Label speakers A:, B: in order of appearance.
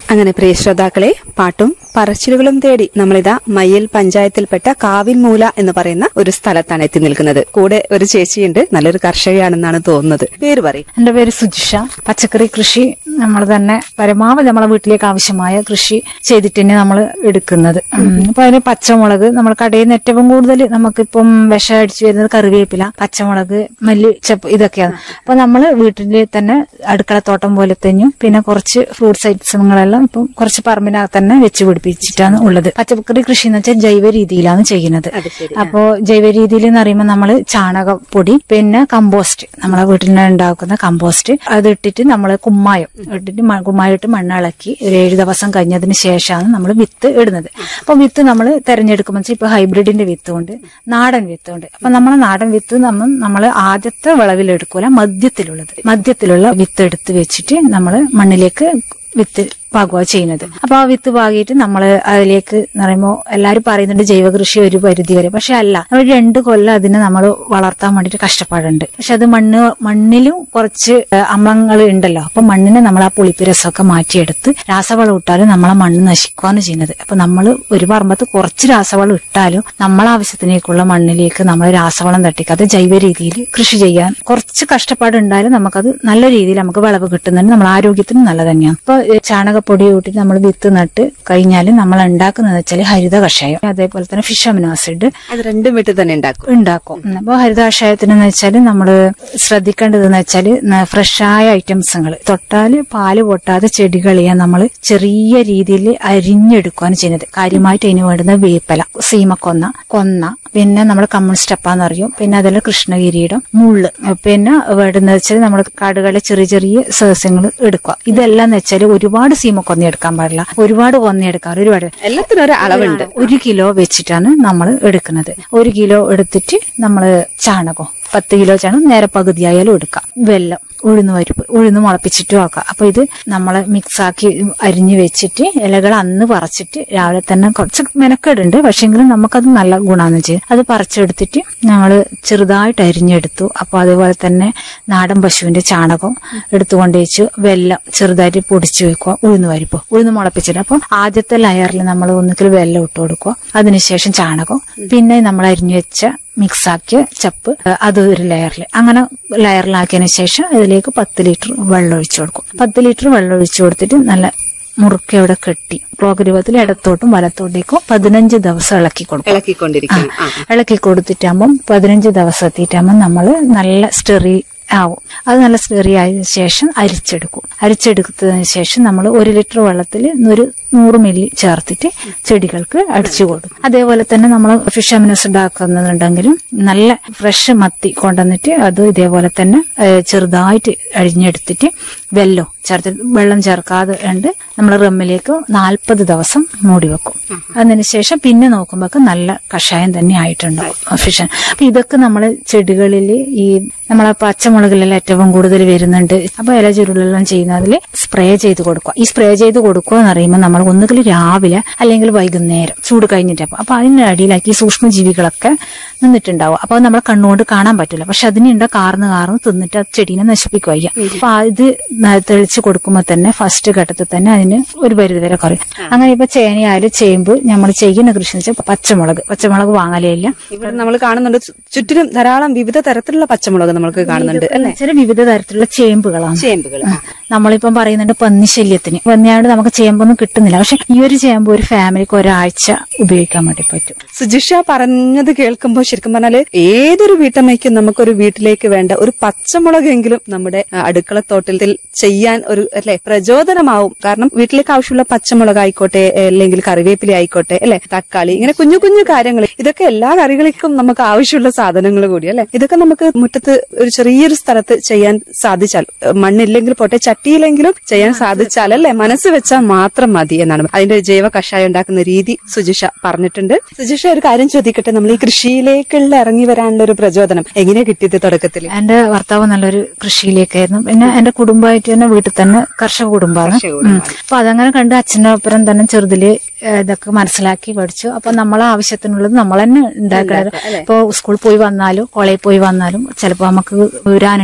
A: അങ്ങനെ പ്രിയ ശ്രോതാക്കളെ പാട്ടും പറച്ചിലുകളും തേടി നമ്മളിതാ മയ്യൽ പഞ്ചായത്തിൽപ്പെട്ട കാവിൻമൂല എന്ന് പറയുന്ന ഒരു സ്ഥലത്താണ് എത്തി നിൽക്കുന്നത് കൂടെ ഒരു ചേച്ചിയുണ്ട് നല്ലൊരു കർഷകയാണെന്നാണ് തോന്നുന്നത് പേര് പറയും
B: എന്റെ പേര് സുജിഷ പച്ചക്കറി കൃഷി നമ്മൾ തന്നെ പരമാവധി നമ്മളെ വീട്ടിലേക്ക് ആവശ്യമായ കൃഷി ചെയ്തിട്ട് തന്നെ നമ്മൾ എടുക്കുന്നത് ഉം. അപ്പൊ അതിന് പച്ചമുളക് നമ്മൾ കടയിൽ നിന്ന് ഏറ്റവും കൂടുതൽ നമുക്കിപ്പം വിഷം അടിച്ചു വരുന്നത് കറിവേപ്പില പച്ചമുളക് മല്ലി ചെപ്പ് ഇതൊക്കെയാണ് അപ്പൊ നമ്മൾ വീട്ടിൽ തന്നെ അടുക്കളത്തോട്ടം പോലെ തന്നെയും പിന്നെ കുറച്ച് ഫ്രൂട്ട്സ് ഐറ്റംസുകളെല്ലാം ഇപ്പം കുറച്ച് പറമ്പിനകത്ത് തന്നെ വെച്ച് പിടിപ്പിച്ചിട്ടാണ് ഉള്ളത് പച്ചക്കറി കൃഷി എന്ന് വെച്ചാൽ ജൈവ രീതിയിലാണ് ചെയ്യുന്നത്
A: അത് ശരി.
B: അപ്പോ ജൈവ രീതിയിൽ എന്ന് പറയുമ്പോൾ നമ്മൾ ചാണകപ്പൊടി പിന്നെ കമ്പോസ്റ്റ് നമ്മളെ വീട്ടിൽ നിന്ന് ഉണ്ടാക്കുന്ന കമ്പോസ്റ്റ് അത് ഇട്ടിട്ട് നമ്മൾ കുമ്മായം ഇട്ടിട്ട് മ- കുമ്മായം ഇട്ട് മണ്ണിളക്കി ഒരു ഏഴ് ദിവസം കഴിഞ്ഞതിന് ശേഷമാണ് നമ്മൾ വിത്ത് ഇടുന്നത് അപ്പൊ വിത്ത് നമ്മൾ തെരഞ്ഞെടുക്കുമ്പോൾ വെച്ചാൽ ഇപ്പൊ ഹൈബ്രിഡിന്റെ വിത്ത് ഉണ്ട് നാടൻ വിത്ത് ഉണ്ട് അപ്പൊ നമ്മളെ നാടൻ വിത്ത് നമ്മൾ നമ്മൾ ആദ്യത്തെ വിളവിൽ എടുക്കൂല മധ്യത്തിലുള്ളത് മധ്യത്തിലുള്ള വിത്ത് എടുത്ത് വെച്ചിട്ട് നമ്മൾ മണ്ണിലേക്ക് വിത്ത് പാകുക ചെയ്യുന്നത് അപ്പൊ ആ വിത്ത് പാകിയിട്ട് നമ്മൾ അതിലേക്ക് എന്ന് പറയുമ്പോൾ എല്ലാവരും പറയുന്നുണ്ട് ജൈവ കൃഷി ഒരു പരിധി വരെ പക്ഷെ അല്ല നമ്മൾ രണ്ട് കൊല്ലം അതിനെ നമ്മൾ വളർത്താൻ വേണ്ടിയിട്ട് കഷ്ടപ്പാടുണ്ട് പക്ഷെ അത് മണ്ണ് മണ്ണിലും കുറച്ച് അമ്ലങ്ങൾ ഉണ്ടല്ലോ അപ്പൊ മണ്ണിനെ നമ്മൾ ആ പുളിപ്പ് രസമൊക്കെ മാറ്റിയെടുത്ത് രാസവളം ഇട്ടാലും നമ്മളെ മണ്ണ് നശിക്കുകയാണ് ചെയ്യുന്നത് അപ്പൊ നമ്മൾ ഒരു പറമ്പത്ത് കുറച്ച് രാസവളം ഇട്ടാലും നമ്മളെ ആവശ്യത്തിനേക്കുള്ള മണ്ണിലേക്ക് നമ്മൾ രാസവളം തട്ടിക്കാതെ ജൈവ രീതിയിൽ കൃഷി ചെയ്യാൻ കുറച്ച് കഷ്ടപ്പാട് ഉണ്ടായാലും നമുക്കത് നല്ല രീതിയിൽ നമുക്ക് വിളവ് കിട്ടുന്നുണ്ട് നമ്മുടെ ആരോഗ്യത്തിനും നല്ല തന്നെയാണ് ഇപ്പൊ ഏഹ്, ചാണകപ്പൊടി കൂട്ടിട്ട് നമ്മൾ വിത്ത് നട്ട് കഴിഞ്ഞാൽ നമ്മൾ ഉണ്ടാക്കുന്നത് വെച്ചാൽ ഹരിത കഷായം അതേപോലെ തന്നെ ഫിഷ് അമിനോ ആസിഡ്
A: അത് രണ്ടും വീട്ടിൽ തന്നെ ഉണ്ടാക്കും
B: ഉണ്ടാക്കും അപ്പോൾ ഹരിത കഷായത്തിന് വെച്ചാൽ നമ്മൾ ശ്രദ്ധിക്കേണ്ടതെന്ന് വെച്ചാൽ ഫ്രഷായ ഐറ്റംസുകൾ തൊട്ടാൽ പാല് പൊട്ടാതെ ചെടികളെയാ നമ്മൾ ചെറിയ രീതിയിൽ അരിഞ്ഞെടുക്കുകയാണ് ചെയ്യുന്നത് കാര്യമായിട്ട് അതിന് വേണ്ടുന്ന വേപ്പല സീമക്കൊന്ന കൊന്ന പിന്നെ നമ്മൾ കമ്മ്യൂണിസ്റ്റപ്പാന്ന് അറിയും പിന്നെ അതിൽ കൃഷ്ണകിരീടം മുള്ള് പിന്നെ വേണ്ടുന്നത് വെച്ചാൽ നമ്മൾ കാടുകളിലെ ചെറിയ ചെറിയ സസ്യങ്ങൾ എടുക്കുക ഇതെല്ലാം എന്ന് വെച്ചാൽ ഒരുപാട് സീമക്കൊന്ന എടുക്കാൻ പാടില്ല ഒരുപാട് കൊന്ന എടുക്കാൻ ഒരുപാട്
A: എല്ലാത്തിനും ഒരു അളവുണ്ട്
B: ഒരു കിലോ വെച്ചിട്ടാണ് നമ്മൾ എടുക്കുന്നത് ഒരു കിലോ എടുത്തിട്ട് നമ്മൾ ചാണകം പത്ത് കിലോ ചാണകം നേരെ പകുതിയായാലും എടുക്കാം വെല്ലം ഉഴുന്ന് പരിപ്പ് ഉഴുന്ന് മുളപ്പിച്ചിട്ടും ആക്കാം അപ്പൊ ഇത് നമ്മൾ മിക്സാക്കി അരിഞ്ഞു വെച്ചിട്ട് ഇലകൾ അന്ന് പറിച്ചിട്ട് രാവിലെ തന്നെ കുറച്ച് മെനക്കേടുണ്ട് പക്ഷെങ്കിലും നമുക്കത് നല്ല ഗുണാന്ന് ചെയ്യും അത് പറിച്ചെടുത്തിട്ട് നമ്മൾ ചെറുതായിട്ട് അരിഞ്ഞെടുത്തു അപ്പൊ അതുപോലെ തന്നെ നാടൻ പശുവിന്റെ ചാണകം എടുത്തുകൊണ്ട് വെച്ച് വെല്ലം ചെറുതായിട്ട് പൊടിച്ചു വെക്കുക ഉഴുന്ന് പരിപ്പ് ഉഴുന്ന് മുളപ്പിച്ചിട്ട് അപ്പൊ ആദ്യത്തെ ലെയറിൽ നമ്മൾ ഒന്നുകിൽ വെല്ലം ഇട്ട് കൊടുക്കുക അതിനുശേഷം ചാണകം പിന്നെ നമ്മൾ അരിഞ്ഞു വെച്ച മിക്സ് ആക്കിയ ചപ്പ് ഏഹ് അത് ഒരു ലെയറിൽ അങ്ങനെ ലെയറിലാക്കിയതിന് ശേഷം ഇതിലേക്ക് പത്ത് ലിറ്റർ വെള്ളം ഒഴിച്ചു കൊടുക്കും പത്ത് ലിറ്റർ വെള്ളം ഒഴിച്ചു കൊടുത്തിട്ട് നല്ല മുറുക്കി അവിടെ കെട്ടി ക്ലോക്ക് രൂപത്തിൽ ഇടത്തോട്ടും വലത്തോട്ടേക്കും പതിനഞ്ച് ദിവസം ഇളക്കി കൊടുക്കും
A: ഇളക്കിക്കൊണ്ടിരിക്കണം ആ.
B: ഇളക്കി കൊടുത്തിട്ടാകുമ്പം പതിനഞ്ച് ദിവസം എത്തിയിട്ടാകുമ്പോൾ നമ്മൾ നല്ല സ്റ്റെറി ആവും അത് നല്ല സ്റ്റെറി ആയതിനു ശേഷം അരിച്ചെടുക്കും അരിച്ചെടുത്തതിന് ശേഷം നമ്മൾ ഒരു ലിറ്റർ വെള്ളത്തിൽ ഒരു നൂറ് മില്ലി ചേർത്തിട്ട് ചെടികൾക്ക് അടിച്ചു കൊടുക്കും അതേപോലെ തന്നെ നമ്മൾ ഫിഷ് അമിനസ് ഉണ്ടാക്കുന്നുണ്ടെങ്കിലും നല്ല ഫ്രഷ് മത്തി കൊണ്ടുവന്നിട്ട് അത് ഇതേപോലെ തന്നെ ഏഹ്, ചെറുതായിട്ട് അരിഞ്ഞെടുത്തിട്ട് വെല്ലോ ചേർത്ത് വെള്ളം ചേർക്കാതെ ഉണ്ട് നമ്മൾ റമ്മിലേക്ക് നാൽപ്പത് ദിവസം മൂടി വെക്കും അതിനുശേഷം പിന്നെ നോക്കുമ്പോൾ നല്ല കഷായം തന്നെ ആയിട്ടുണ്ടാവും ഫിഷ് അപ്പൊ ഇതൊക്കെ നമ്മൾ ചെടികളിൽ ഈ നമ്മളെ പച്ചമുളകിലെല്ലാം ഏറ്റവും കൂടുതൽ വരുന്നുണ്ട് അപ്പൊ ഇല ചുരുളെല്ലാം ചെയ്യുന്നതിൽ സ്പ്രേ ചെയ്ത് കൊടുക്കുക ഈ സ്പ്രേ ചെയ്ത് കൊടുക്കുക എന്ന് പറയുമ്പോൾ നമ്മൾ ഒന്നുകിൽ രാവിലെ അല്ലെങ്കിൽ വൈകുന്നേരം ചൂട് കഴിഞ്ഞിട്ട് അപ്പൊ അതിന്റെ അടിയിലാക്കി ഈ സൂക്ഷ്മജീവികളൊക്കെ നിന്നിട്ടുണ്ടാവും അപ്പൊ അത് നമ്മളെ കണ്ണുകൊണ്ട് കാണാൻ പറ്റില്ല പക്ഷെ അതിനുണ്ട് കാർന്ന് കാർന്ന് തിന്നിട്ട് ആ ചെടീനെ നശിപ്പിക്കുക ചെയ്യാം അപ്പൊ ആ ഇത് ന- തെളിച്ച് കൊടുക്കുമ്പോൾ തന്നെ ഫസ്റ്റ് ഘട്ടത്തിൽ തന്നെ അതിന് ഒരു പരിധി വരെ കുറയും അങ്ങനെ ഇപ്പൊ ചേനയായാലും ചേമ്പ് നമ്മൾ ചെയ്യുന്ന കൃഷി എന്ന് വെച്ചാൽ പച്ചമുളക് പച്ചമുളക് വാങ്ങലേ ഇല്ല
A: ഇവിടെ നമ്മൾ കാണുന്നുണ്ട് ചു- ചുറ്റിനും ധാരാളം വിവിധ തരത്തിലുള്ള പച്ചമുളക് നമുക്ക് കാണുന്നുണ്ട് അല്ലെ
B: ചില വിവിധ തരത്തിലുള്ള ചേമ്പുകളാണ്
A: ചേമ്പുകൾ
B: നമ്മളിപ്പം പറയുന്നുണ്ട് പന്നിശല്യത്തിന് പന്നിയാണ്ട് നമുക്ക് ചേമ്പൊന്നും കിട്ടുന്നില്ല പക്ഷെ ഈ ഒരു ചേമ്പ് ഒരു ഫാമിലിക്ക് ഒരാഴ്ച ഉപയോഗിക്കാൻ വേണ്ടി പറ്റും
A: സുജിഷ പറഞ്ഞത് കേൾക്കുമ്പോൾ ശരിക്കും പറഞ്ഞാല് ഏതൊരു വീട്ടമ്മയ്ക്കും നമുക്കൊരു വീട്ടിലേക്ക് വേണ്ട ഒരു പച്ചമുളകെങ്കിലും നമ്മുടെ ആ, അടുക്കളത്തോട്ടത്തിൽ ചെയ്യാൻ ഒരു അല്ലെ പ്രചോദനമാവും കാരണം വീട്ടിലേക്ക് ആവശ്യമുള്ള പച്ചമുളക് ആയിക്കോട്ടെ അല്ലെങ്കിൽ കറിവേപ്പില ആയിക്കോട്ടെ അല്ലെ തക്കാളി ഇങ്ങനെ കുഞ്ഞു കുഞ്ഞു കാര്യങ്ങൾ ഇതൊക്കെ എല്ലാ കറികൾക്കും നമുക്ക് ആവശ്യമുള്ള സാധനങ്ങൾ കൂടി അല്ലെ ഇതൊക്കെ നമുക്ക് മുറ്റത്ത് ഒരു ചെറിയൊരു സ്ഥലത്ത് ചെയ്യാൻ സാധിച്ചാൽ ഏഹ്, മണ്ണില്ലെങ്കിൽ പോട്ടെ ചട്ടിയിലെങ്കിലും ചെയ്യാൻ സാധിച്ചാൽ അല്ലെ മനസ്സ് വെച്ചാൽ മാത്രം മതി എന്നാണ് അതിന്റെ ജൈവ കഷായം ഉണ്ടാക്കുന്ന രീതി സുജിഷ പറഞ്ഞിട്ടുണ്ട് സുജിഷ ഒരു കാര്യം ചോദിക്കട്ടെ നമ്മൾ ഈ കൃഷിയിലേക്കുള്ള ഇറങ്ങി വരാനുള്ള ഒരു പ്രചോദനം എങ്ങനെ കിട്ടിയത് തുടക്കത്തിൽ
B: എന്റെ ഭർത്താവ് നല്ലൊരു കൃഷിയിലേക്കായിരുന്നു പിന്നെ എന്റെ കുടുംബമായിട്ട് തന്നെ വീട്ടിൽ തന്നെ കർഷക കുടുംബമാണ്
A: കർഷക കുടുംബം.
B: ഉം. അപ്പൊ അതങ്ങനെ കണ്ട് അച്ഛൻ്റെ ഒപ്പരം തന്നെ ചെറുതില് ഏഹ്, ഇതൊക്കെ മനസ്സിലാക്കി പഠിച്ചു അപ്പൊ നമ്മളെ ആവശ്യത്തിനുള്ളത് നമ്മൾ തന്നെ ഉണ്ടാക്കുന്നത് ഇപ്പൊ സ്കൂളിൽ പോയി വന്നാലും കോളേജിൽ പോയി വന്നാലും ചിലപ്പോ നമുക്ക് ഊരാൻ